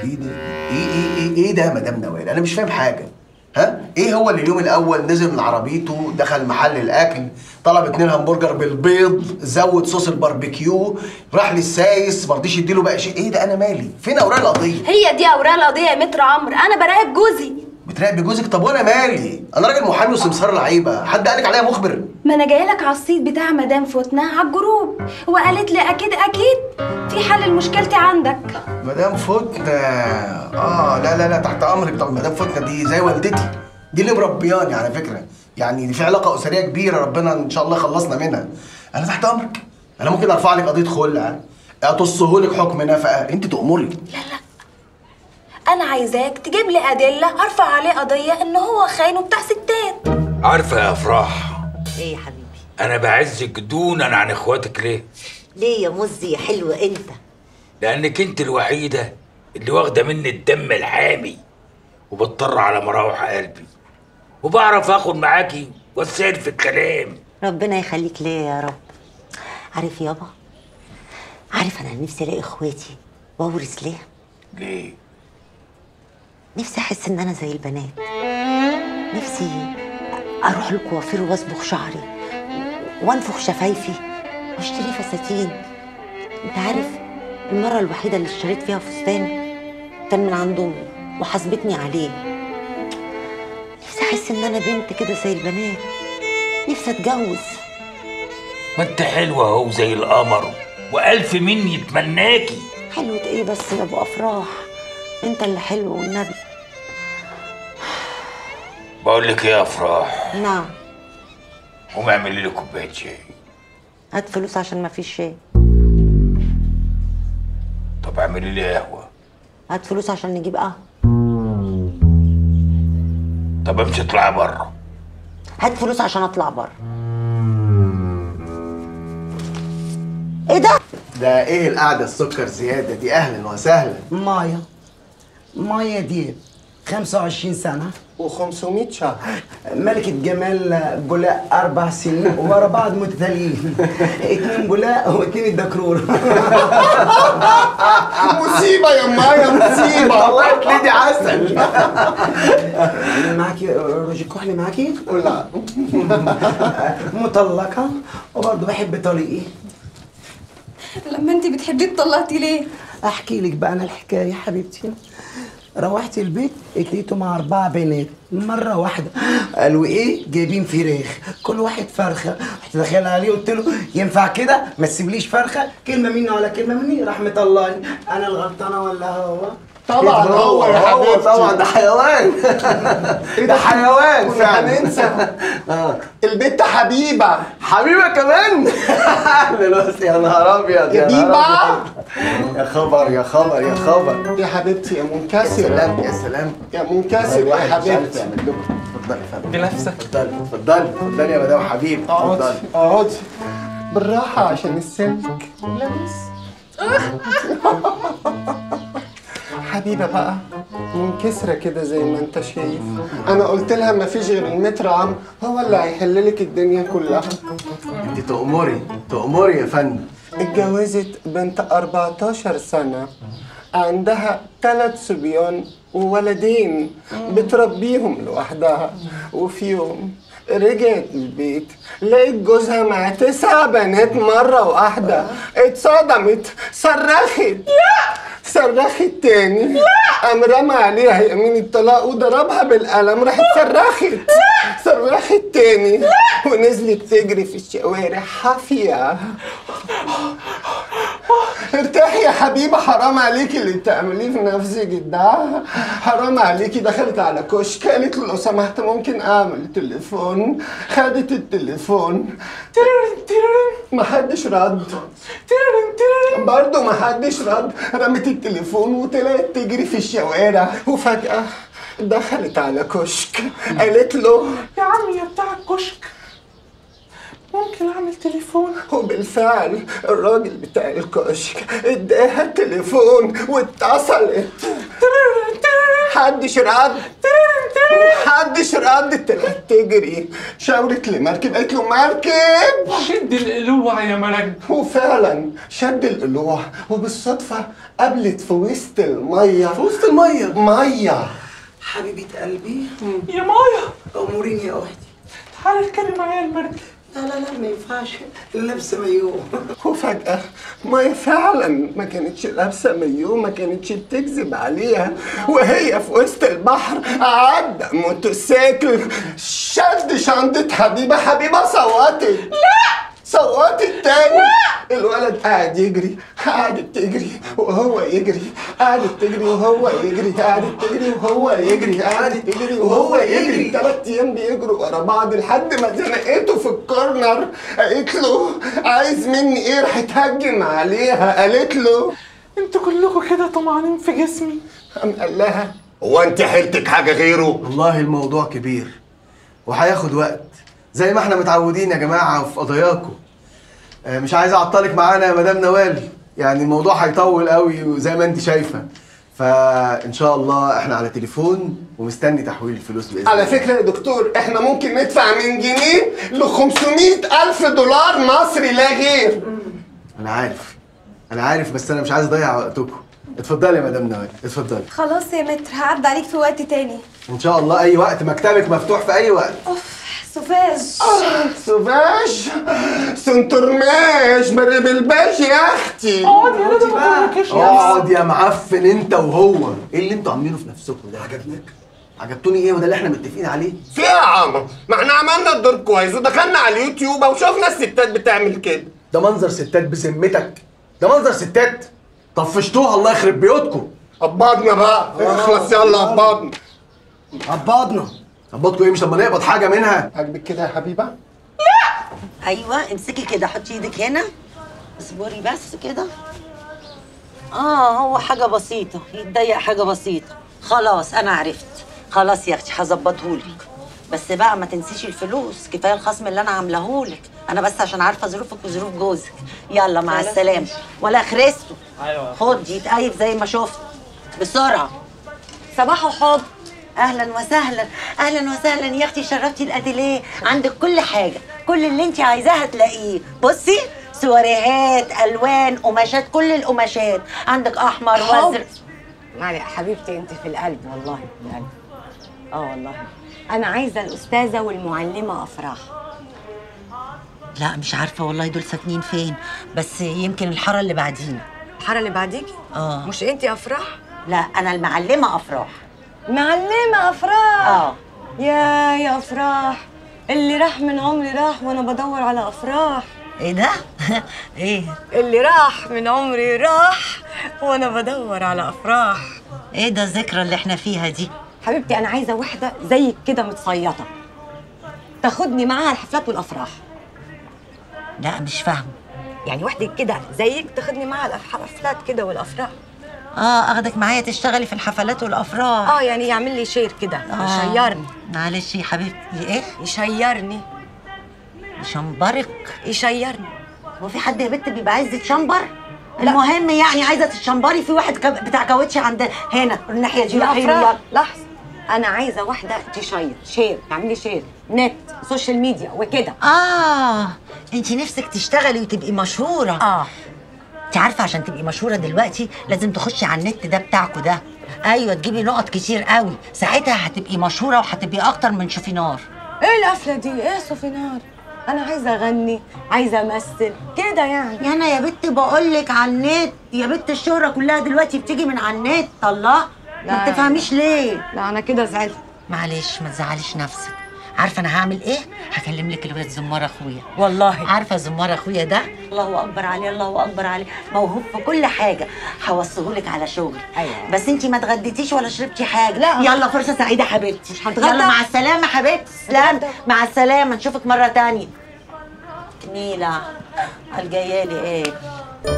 ايه ده ايه ايه ايه ايه ده يا مدام نوال انا مش فاهم حاجه ها ايه هو اللي اليوم الاول نزل من عربيته دخل محل الاكل طلب اتنين همبرجر بالبيض زود صوص الباربيكيو راح للسايس ما رضيش يديله بقى شيء ايه ده انا مالي فين اوراق القضيه هي دي اوراق القضيه يا متر عمرو انا براقب جوزي بتراقبي جوزك طب وانا مالي انا راجل محامي وسمسار لعيبه حد قالك عليا مخبر ما انا جايه لك على الصيت بتاع مدام فتنة على الجروب وقالت لي اكيد اكيد في حل لمشكلتي عندك مدام فتنة اه لا لا لا تحت امرك طب مدام فتنة دي زي والدتي دي اللي مربياني على فكرة يعني دي في علاقة أسرية كبيرة ربنا إن شاء الله خلصنا منها أنا تحت أمرك أنا ممكن أرفع لك قضية خلع أطصهولك حكم نفقة أنت تأمري انا عايزاك تجيب لي ادله ارفع عليه قضيه ان هو خاين وبتاع ستات عارفه يا افراح ايه يا حبيبي انا بعزك دونا عن اخواتك ليه ليه يا مزي يا حلوة انت لانك انت الوحيده اللي واخده مني الدم الحامي وبضطر على مراوح قلبي وبعرف اخد معاكي واسال في الكلام ربنا يخليك ليا يا رب عارف يابا عارف انا نفسي الاقي اخواتي واورث ليه ليه نفسي احس ان انا زي البنات نفسي اروح الكوافير واصبغ شعري وانفخ شفايفي واشتري فساتين انت عارف المره الوحيده اللي اشتريت فيها فستان كان من عند امي وحاسبتني عليه نفسي احس ان انا بنت كده زي البنات نفسي اتجوز ما انت حلوه اهو زي القمر والف مين يتمناكي حلوة ايه بس يا ابو افراح انت اللي حلو والنبي بقول لك ايه يا افراح نعم قومي اعملي لي كوبايه شاي هات فلوس عشان ما فيش شيء طب اعملي لي قهوه هات فلوس عشان نجيب قهوه طب امشي اطلعي بره هات فلوس عشان اطلع بره ايه ده ده إيه القعدة السكر زيادة دي أهلا وسهلا مايا مايا دي 25 سنة و500 شهر ملكة جمال بولاق أربع سنين ورا بعض متتاليين اتنين بولاق واتنين الدكرور مصيبة يا مايا مصيبة والله تلاقي عسل معاكي روجي كحلي معاكي لا مطلقة وبرضه بحب طليقي لما انت بتحبيه اتطلقتي ليه احكي لك بقى انا الحكايه يا حبيبتي روحت البيت اتليته مع اربع بنات مره واحده قالوا ايه جايبين فراخ كل واحد فرخه رحت داخل عليه قلت له ينفع كده ما تسيبليش فرخه كلمه مني ولا كلمه مني راح مطلعني انا الغلطانه ولا هو طبعا هو يا هو حبيبتي طبعا ده حيوان ده حيوان كنا فعلا هننسى اه البت حبيبة حبيبه كمان اهلا بس يا نهار ابيض يا حبيبة. نهار أبيض. يا خبر يا خبر يا خبر يا حبيبتي يا يا منكسرة سلام يا سلام يا منكسر الواحد يا مش عارف حبيبتي يعمل لكم اتفضلي يا فندم بنفسك اتفضلي اتفضلي اتفضلي يا مدام حبيب اقعدي اتفضلي اقعدي بالراحة عشان السلك لمس حبيبة بقى منكسرة كده زي ما انت شايف انا قلت لها ما فيش غير المتر عم هو اللي هيحل لك الدنيا كلها انت تأمري تأمري يا فندم اتجوزت بنت 14 سنة عندها ثلاث صبيان وولدين بتربيهم لوحدها وفي يوم رجعت البيت لقيت جوزها مع تسع بنات مرة واحدة اتصدمت صرخت صرخت تاني قام رمى عليها يمين الطلاق وضربها بالقلم راحت صرخت صرخت تاني ونزلت تجري في الشوارع حافية ارتاحي يا حبيبة حرام عليكي اللي بتعمليه في نفسك ده حرام عليكي دخلت على كشك قالت له لو سمحت ممكن اعمل تليفون خدت التليفون تيرين تيرين محدش رد تيرين تيرين برضه محدش رد رمت التليفون وطلعت تجري في الشوارع وفجأة دخلت على كشك قالت له يا عم يا بتاع الكشك ممكن اعمل تليفون وبالفعل الراجل بتاع الكشك اداها التليفون واتصلت محدش رد محدش رد طلعت تجري شاورت لمركب قالت له مركب شد القلوع يا مرج وفعلا شد القلوع وبالصدفة قابلت في وسط المية في وسط الميه مية حبيبة قلبي يا مايا أموريني يا أختي تعالى اركبي معايا المركب لا لا لا ما ينفعش لابسة مايوه وفجأة مية فعلا ما كانتش لابسة مايو ما كانتش بتكذب عليها وهي في وسط البحر عدى موتوسيكل شد شنطة حبيبة حبيبة صوتت لا صوتت تاني لا الولد قاعد يجري قعدت تجري وهو يجري قعدت تجري وهو يجري قعدت تجري وهو يجري قعدت تجري وهو يجري تلات ايام بيجروا ورا بعض لحد ما زنقته في الكورنر قالت له عايز مني ايه راح تهجم عليها قالت له انتوا كلكم كده طمعانين في جسمي قام قال لها هو انت حيلتك حاجه غيره والله الموضوع كبير وهياخد وقت زي ما احنا متعودين يا جماعه في قضاياكم آه، مش عايز اعطلك معانا يا مدام نوال يعني الموضوع هيطول قوي وزي ما انت شايفه فان شاء الله احنا على تليفون ومستني تحويل الفلوس باذن على الله فكره يا دكتور احنا ممكن ندفع من جنيه ل 500 الف دولار مصري لا غير انا عارف انا عارف بس انا مش عايز اضيع وقتكم اتفضلي يا مدام نوال اتفضلي خلاص يا متر هعدي عليك في وقت تاني ان شاء الله اي وقت مكتبك مفتوح في اي وقت اوف سوفاج سوفاج سنترماش بالباش يا اختي اقعد يا ندى ما تقولكش اقعد يا معفن انت وهو ايه اللي انتوا عاملينه في نفسكم ده عجبناك عجبتوني ايه وده اللي احنا متفقين عليه في ايه يا عمر ما احنا عملنا الدور كويس ودخلنا على اليوتيوب وشفنا الستات بتعمل كده ده منظر ستات بذمتك ده منظر ستات طفشتوها الله يخرب بيوتكم قبضنا بقى اخلص يلا قبضنا قبضنا قبضكم ايه مش لما نقبض حاجه منها عاجبك كده يا حبيبه ايوه امسكي كده حطي ايدك هنا اصبري بس كده اه هو حاجه بسيطه يتضيق حاجه بسيطه خلاص انا عرفت خلاص يا اختي هظبطهولك بس بقى ما تنسيش الفلوس كفايه الخصم اللي انا عاملهولك انا بس عشان عارفه ظروفك وظروف جوزك يلا مع السلامه ولا خرسته ايوه خد يتقيف زي ما شفت بسرعه صباح وحب اهلا وسهلا اهلا وسهلا يا اختي شرفتي الاتيليه عندك كل حاجه كل اللي انت عايزاه هتلاقيه بصي سواريهات الوان قماشات كل القماشات عندك احمر وازرق معلش حبيبتي انت في القلب والله في القلب اه والله انا عايزه الاستاذه والمعلمه افراح لا مش عارفه والله دول ساكنين فين بس يمكن الحاره اللي بعدينا الحاره اللي بعديكي اه مش انت افراح لا انا المعلمه افراح معلمه افراح اه يا يا افراح اللي راح من عمري راح وانا بدور على افراح ايه ده ايه اللي راح من عمري راح وانا بدور على افراح ايه ده الذكرى اللي احنا فيها دي حبيبتي انا عايزه واحده زيك كده متصيطه تاخدني معاها الحفلات والافراح لا مش فاهمه يعني واحده كده زيك تاخدني معاها الحفلات كده والافراح اه اخدك معايا تشتغلي في الحفلات والافراح اه يعني يعمل لي شير كده يشيرني معلش يا حبيبتي ايه يشيرني شمبرك يشيرني هو في حد يا بنت بيبقى عايز يتشمبر المهم يعني عايزه تتشمبري في واحد كب... بتاع كاوتش عند هنا الناحيه دي يا روحي افراح له لحظه انا عايزه واحده تشير شير تعملي شير نت سوشيال ميديا وكده اه انت نفسك تشتغلي وتبقي مشهوره اه انت عارفه عشان تبقي مشهوره دلوقتي لازم تخشي على النت ده بتاعكوا ده ايوه تجيبي نقط كتير قوي ساعتها هتبقي مشهوره وهتبقي اكتر من شوفينار ايه القفله دي ايه صوفينار انا عايزه اغني عايزه امثل كده يعني يا انا يا بت بقول لك على النت يا بت الشهره كلها دلوقتي بتيجي من على النت الله لا. ما بتفهميش ليه لا انا كده زعلت معلش ما تزعليش نفسك عارفه انا هعمل ايه هكلم لك الواد زمار اخويا والله عارفه زمار اخويا ده الله اكبر عليه الله اكبر عليه موهوب في كل حاجه هوصيهولك على شغل أيوة. بس انت ما اتغديتيش ولا شربتي حاجه لا. يلا فرصه سعيده حبيبتي مش هتغدى؟ يلا مع السلامه حبيبتي سلام هتغدى؟ مع السلامه نشوفك مره تانية نيلة الجايه لي ايه